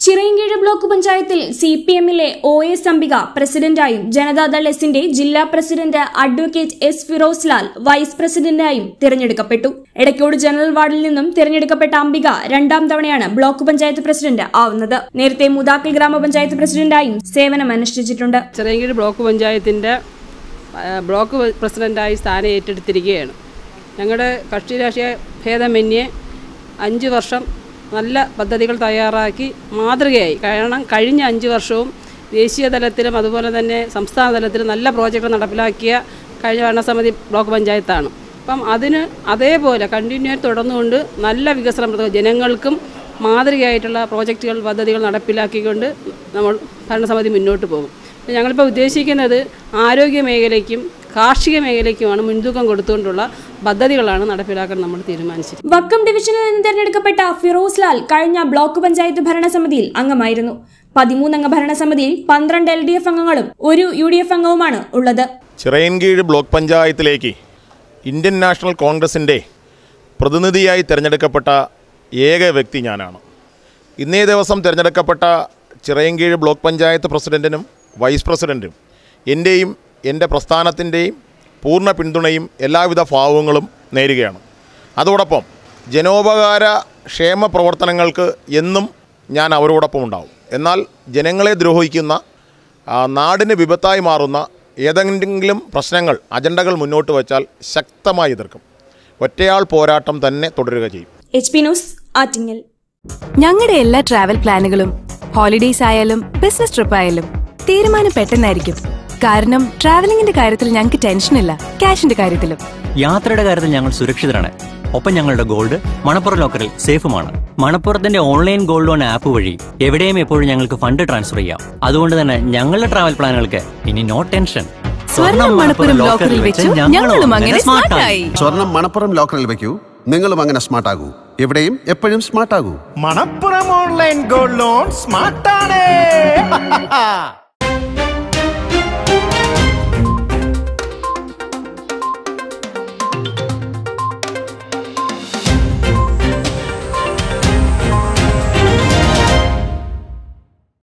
Chirayinkeezhu block പഞ്ചായത്തിൽ C P എമ്മിലെ O S Ambika പ്രസിഡന്റായും ജനതാദൾ എസിന്റെ ജില്ലാ president advocate S Firoz Lal vice പ്രസിഡന്റായും തിരഞ്ഞെടുക്കപ്പെട്ടു എടക്കോട് ജനറൽ വാർഡിൽ നിന്നും തിരഞ്ഞെടുക്കപ്പെട്ട അംബിക രണ്ടാം തവണയാണ് ബ്ലോക്ക് പഞ്ചായത്ത് പ്രസിഡന്റ് ആവുന്നത് നേരത്തെ മുതാക്കൽ ഗ്രാമപഞ്ചായത്ത് പ്രസിഡന്റായും സേവനം അനുഷ്ഠിച്ചിട്ടുണ്ട് ചിറയൻകീഴ് ബ്ലോക്ക് പഞ്ചായത്തിൻ്റെ ആ, ബ്ലോക്ക് പ്രസിഡൻ്റായി സ്ഥാനം ഏറ്റെടുത്തിരിക്കുകയാണ് ഞങ്ങളുടെ കക്ഷി രാഷ്ട്രീയ ഭേദമന്യേ അഞ്ച് വർഷം നല്ല പദ്ധതികൾ തയ്യാറാക്കി മാതൃകയായി കാരണം കഴിഞ്ഞ അഞ്ച് വർഷവും ദേശീയ തലത്തിലും അതുപോലെ തന്നെ സംസ്ഥാന തലത്തിലും നല്ല പ്രോജക്റ്റ് നടപ്പിലാക്കിയ കഴിഞ്ഞ ഭരണസമിതി ബ്ലോക്ക് പഞ്ചായത്താണ് അപ്പം അതിന് അതേപോലെ കണ്ടിന്യൂ തുടർന്നുകൊണ്ട് നല്ല വികസന പ്രവർത്തനം ജനങ്ങൾക്കും മാതൃകയായിട്ടുള്ള പ്രോജക്റ്റുകൾ പദ്ധതികൾ നടപ്പിലാക്കിക്കൊണ്ട് നമ്മൾ ഭരണസമിതി മുന്നോട്ട് പോകും ഞങ്ങളിപ്പോൾ ഉദ്ദേശിക്കുന്നത് ആരോഗ്യ മേഖലയ്ക്കും കാർഷിക മേഖലയ്ക്കുമാണ് മുൻതൂക്കം കൊടുത്തുകൊണ്ടുള്ള പദ്ധതികളാണ് നടപ്പിലാക്കാൻ നമ്മൾ തീരുമാനിച്ചിരിക്കുന്നത് വക്കം ഡിവിഷനിൽ നിന്ന് തിരഞ്ഞെടുക്കപ്പെട്ട ഫിറോസ് ലാൽ കഴിഞ്ഞ ബ്ലോക്ക് പഞ്ചായത്ത് ഭരണസമിതിയിൽ അംഗമായിരുന്നു പതിമൂന്നംഗ ഭരണസമിതിയിൽ പന്ത്രണ്ട് എൽ ഡി എഫ് അംഗങ്ങളും ഒരു യു ഡി എഫ് അംഗവുമാണ് ഉള്ളത് ചിറയൻകീഴ് ബ്ലോക്ക് പഞ്ചായത്തിലേക്ക് ഇന്ത്യൻ നാഷണൽ കോൺഗ്രസിൻ്റെ പ്രതിനിധിയായി തിരഞ്ഞെടുക്കപ്പെട്ട ഏക വ്യക്തി ഞാനാണ് ഇന്നേ ദിവസം തിരഞ്ഞെടുക്കപ്പെട്ട ചിറയൻകീഴ് ബ്ലോക്ക് പഞ്ചായത്ത് പ്രസിഡൻറ്റിനും വൈസ് പ്രസിഡൻറ്റും എൻ്റെയും എൻ്റെ പ്രസ്ഥാനത്തിൻ്റെയും പൂർണ്ണ പിന്തുണയും എല്ലാവിധ ഭാവങ്ങളും നേരുകയാണ് അതോടൊപ്പം ജനോപകാര ക്ഷേമ പ്രവർത്തനങ്ങൾക്ക് എന്നും ഞാൻ അവരോടൊപ്പം ഉണ്ടാവും എന്നാൽ ജനങ്ങളെ ദ്രോഹിക്കുന്ന ആ, നാടിന് വിപത്തായി മാറുന്ന ഏതെങ്കിലും പ്രശ്നങ്ങൾ അജണ്ടകൾ മുന്നോട്ട് വച്ചാൽ ശക്തമായി എതിർക്കും ഒറ്റയാൾ പോരാട്ടം തന്നെ തുടരുക ചെയ്യും എച്ച് പി ന്യൂസ് ആറ്റിങ്ങൽ ഞങ്ങളുടെ എല്ലാ ട്രാവൽ പ്ലാനുകളും ഹോളിഡേയ്സ് ആയാലും ബിസിനസ് ട്രിപ്പ് ആയാലും തീരുമാനം പെട്ടെന്നായിരിക്കും കാരണം ട്രാവലിംഗിന്റെ കാര്യത്തിൽ ഞങ്ങൾക്ക് ടെൻഷനില്ല ക്യാഷിന്റെ കാര്യത്തിലും യാത്രയുടെ കാര്യത്തിൽ ഞങ്ങൾ സുരക്ഷിതരാണ് ഒപ്പം ഞങ്ങളുടെ ഗോൾഡ് മണപ്പുറം ലോക്കറിൽ സേഫുമാണ് മണപ്പുറത്തിന്റെ ഓൺലൈൻ ഗോൾഡ് ലോൺ ആപ്പ് വഴി എവിടെയും എപ്പോഴും ഞങ്ങൾക്ക് ഫണ്ട് ട്രാൻസ്ഫർ ചെയ്യാം അതുകൊണ്ട് തന്നെ ഞങ്ങളുടെ ട്രാവൽ പ്ലാനുകൾക്ക് ഇനി നോ ടെൻഷൻ സ്വർണം മണപ്പുറം ലോക്കറിൽ വെച്ചു ഞങ്ങളും അങ്ങനെ സ്മാർട്ടായി സ്വർണം മണപ്പുറം ലോക്കറിൽ വെക്കൂ നിങ്ങളും അങ്ങനെ സ്മാർട്ട് ആകൂ എവിടെയും എപ്പോഴും സ്മാർട്ട് ആകൂ മണപ്പുറം ഓൺലൈൻ ഗോൾഡ് ലോൺ സ്മാർട്ടാണ്